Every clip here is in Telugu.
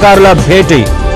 అధికారుల భేటీ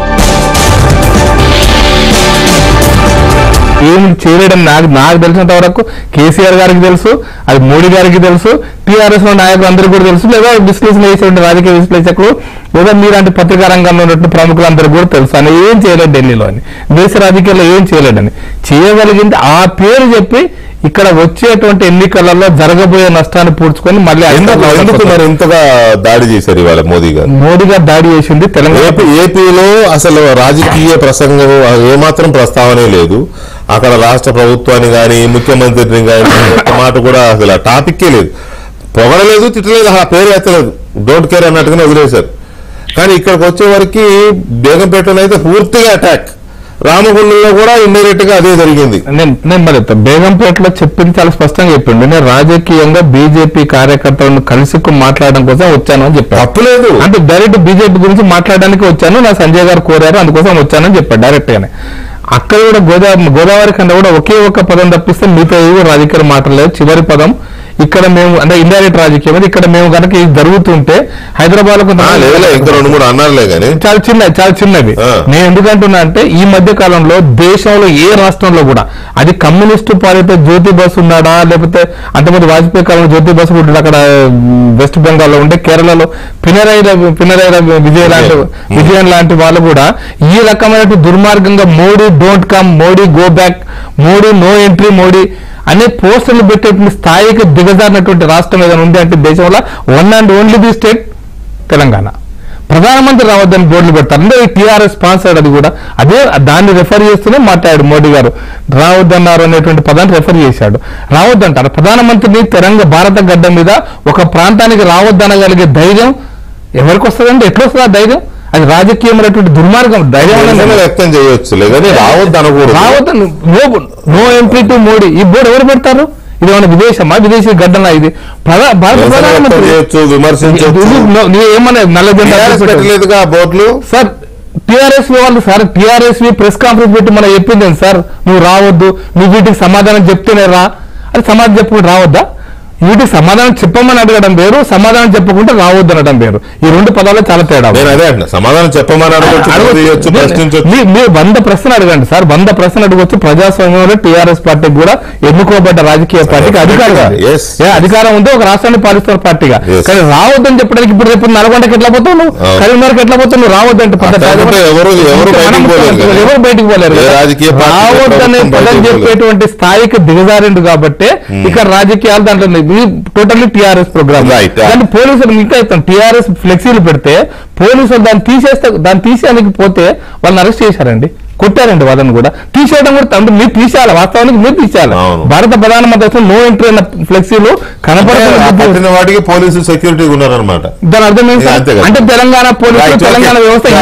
ఏం చేయలేడని నాకు నాకు తెలిసినంత వరకు కేసీఆర్ గారికి తెలుసు అది మోడీ గారికి తెలుసు టీఆర్ఎస్ లో నాయకులు అందరికీ కూడా తెలుసు లేదా విశ్లేషణ చేసేటువంటి రాజకీయ విశ్లేషకులు లేదా మీలాంటి పత్రికా రంగంలో ఉన్నటువంటి ప్రముఖులందరూ కూడా తెలుసు అని ఏం చేయలేడు ఢిల్లీలో అని దేశ రాజకీయాల్లో ఏం చేయలేడని చేయగలిగింది ఆ పేరు చెప్పి ఇక్కడ వచ్చేటువంటి ఎన్నికలలో జరగబోయే నష్టాన్ని పూడ్చుకొని మళ్ళీ ఎందుకు అధికారంలోకి ఎందుకు వస్తారు. మరి ఇంతగా దాడి చేశారు ఇవాళ మోదీ గారు మోడీ గారు దాడి చేసింది తెలంగాణ ఏపీ ఏపీలో అసలు రాజకీయ ప్రసంగం ఏమాత్రం ప్రస్తావనే లేదు అక్కడ రాష్ట్ర ప్రభుత్వాన్ని కానీ ముఖ్యమంత్రిని కానీ ఒక్క మాట కూడా అసలు ఆ టాపిక్కే లేదు పొగడలేదు తిట్టలేదు ఆ పేరు ఎత్తలేదు డోంట్ కేర్ అన్నట్టుగానే వదిలేశారు కానీ ఇక్కడికి వచ్చే వరకు బేగంపేటలో అయితే పూర్తిగా అటాక్ రామగుండంలో కూడా ఇండైరెక్ట్ గా అదే జరిగింది నేను నేను మరి చెప్తా. బేగంపేటలో చెప్పింది చాలా స్పష్టంగా చెప్పిండు నేను రాజకీయంగా బీజేపీ కార్యకర్తలను కలిసి మాట్లాడడం కోసం వచ్చాను అని చెప్పాడు తప్పులేదు అంటే డైరెక్ట్ బీజేపీ గురించి మాట్లాడడానికి వచ్చాను నా సంజయ్ గారు కోరారు అందుకోసం వచ్చానని చెప్పాడు డైరెక్ట్ గానే అక్కడ కూడా గోదావరి గోదావరి కన్నా కూడా ఒకే ఒక్క పదం తప్పిస్తే మిగతా ఏవో రాజకీయాలు మాట్లాడలేదు చివరి పదం ఇక్కడ మేము అంటే ఇండైరెక్ట్ రాజకీయం అది ఇక్కడ మేము కనుక ఇది జరుగుతుంటే హైదరాబాద్ లో ఆ, లేదులే ఇంకా రెండు మూడు అన్నారులే కానీ చాలా చిన్నది చాలా చిన్నది ఆ. నేను ఎందుకంటున్నా అంటే ఈ మధ్య కాలంలో దేశంలో ఏ రాష్ట్రంలో కూడా అది కమ్యూనిస్టు పాలిత జ్యోతి బస్ ఉన్నాడా లేకపోతే అంతమంది వాజ్పేయి కాలంలో జ్యోతి బస్ ఉంటాడు అక్కడ మ్, వెస్ట్ బెంగాల్లో ఉంటే కేరళలో పినరై పినరై విజయ్ లాంటి విజయన్ లాంటి వాళ్ళు కూడా ఈ రకమైన దుర్మార్గంగా Modi don't come Modi go back Modi no entry Modi అనే పోస్టర్లు పెట్టేటువంటి స్థాయికి దిగజారినటువంటి రాష్ట్రం ఏదైనా ఉంది అంటే దేశంలో one and only the state Telangana ప్రధానమంత్రి రావద్దని బోర్డులు పెడతారు అంటే టీఆర్ఎస్ స్పాన్సర్డ్ అది కూడా అదే దాన్ని రెఫర్ చేస్తూనే మాట్లాడాడు మోడీ గారు రావద్దన్నారు అనేటువంటి పదాన్ని రెఫర్ చేశాడు రావద్దంటారు ప్రధానమంత్రిని తెలంగాణ భారత గడ్డ మీద ఒక ప్రాంతానికి రావద్దనగలిగే ధైర్యం ఎవరికి వస్తుందంటే ఎట్లా వస్తుంది ఆ ధైర్యం అది రాజకీయమైనటువంటి దుర్మార్గం ధైర్యం నిరసన అనేది వ్యక్తం చేయొచ్చు కానీ రావద్దు అనకూడదు రావద్దు no no entry to Modi ఈ బోర్డు ఎవరు పెడతారు ఇది ఏమైనా విదేశమా విదేశీ గడ్డనా ఇది ప్రధా- భారత నిరసన వ్యక్తం ప్రధానమంత్రి చేయొచ్చు విమర్శించవచ్చు ఇది నో- నీ ఏమన్నా నల్ల జెండా టీఆర్ఎస్ పెట్టలేదు. పెట్టలేదుగా బోర్డులు సార్ టిఆర్ఎస్ వాళ్ళు సార్ టిఆర్ఎస్ ప్రెస్ కాన్ఫరెన్స్ పెట్టి మనం చెప్పింది ఏంటి సార్ నువ్వు రావద్దు నువ్వు వీటికి సమాధానం చెప్తేనే రా అది సమాధానం చెప్పుకుంటే రావద్దా వీటికి సమాధానం చెప్పమని అడగడం వేరు సమాధానం చెప్పకుండా రావద్దు అనడం వేరు ఈ రెండు పదాలు చాలా తేడా ఉంది. నేను అదే అంటున్నా సమాధానం చెప్పమని అడగొచ్చు అడగొచ్చు. చేయొచ్చు ప్రశ్నించవచ్చు మీ- మీరు వంద ప్రశ్న అడగండి సార్ వంద ప్రశ్న అడగొచ్చు ప్రజాస్వామ్యంలో టీఆర్ఎస్ పార్టీకి కూడా ఎన్నుకోబడ్డ రాజకీయ పార్టీకి అధికారం ఉంది. Yes. ఏ అధికారం ఉంది ఒక రాష్ట్రాన్ని పాలిస్తున్న పార్టీగా Yes. కానీ రావద్దని చెప్పడానికి ఇప్పుడు రేపు నల్గొండకి ఎట్లా పోతావు నువ్వు అవును. కరీంనగర్కి ఎట్లా పోతావు నువ్వు రావద్దంటే పెద్ద అట్లా టార్గెట్. ఉంటే ఎవరు- ఎవరు ఇంకా బయటికి మనం పోలేరు కదా. ఎవరు బయటికి పోలేరు ఏ కదా. రాజకీయ పార్టీ రావద్దనే ప్రభుత్వం పదం బయటికి పోలేదు. చెప్పేటువంటి స్థాయికి దిగజారిండు కాబట్టి ఇక్కడ రాజకీయాలు దాంట్లో totally TRS program Right, yeah. దాన్ని పోలీసులు ఇంకా ఇస్తాం టీఆర్ఎస్ ఫ్లెక్సీలు పెడితే పోలీసులు దాన్ని తీసేస్తే దాన్ని తీసేయడానికి పోతే వాళ్ళని అరెస్ట్ చేశారండి కొట్టారండి వాళ్ళని కూడా తీసేయడం కూడా అంటే మీరు తీసేయాలి వాస్తవానికి మీరు తీసేయాలి అవును. భారత ప్రధానమంత్రి అసలు నో ఎంట్రీ అన్న ఫ్లెక్సీలు అంటే ఆ కనపడుతున్న పట్టిన వాటికి పోలీసు సెక్యూరిటీ ఉన్నారనమాట దాని అర్థం ఏంటి సార్? అంతే కదా. అంటే తెలంగాణ పోలీసులు Right, okay. తెలంగాణ వ్యవస్థ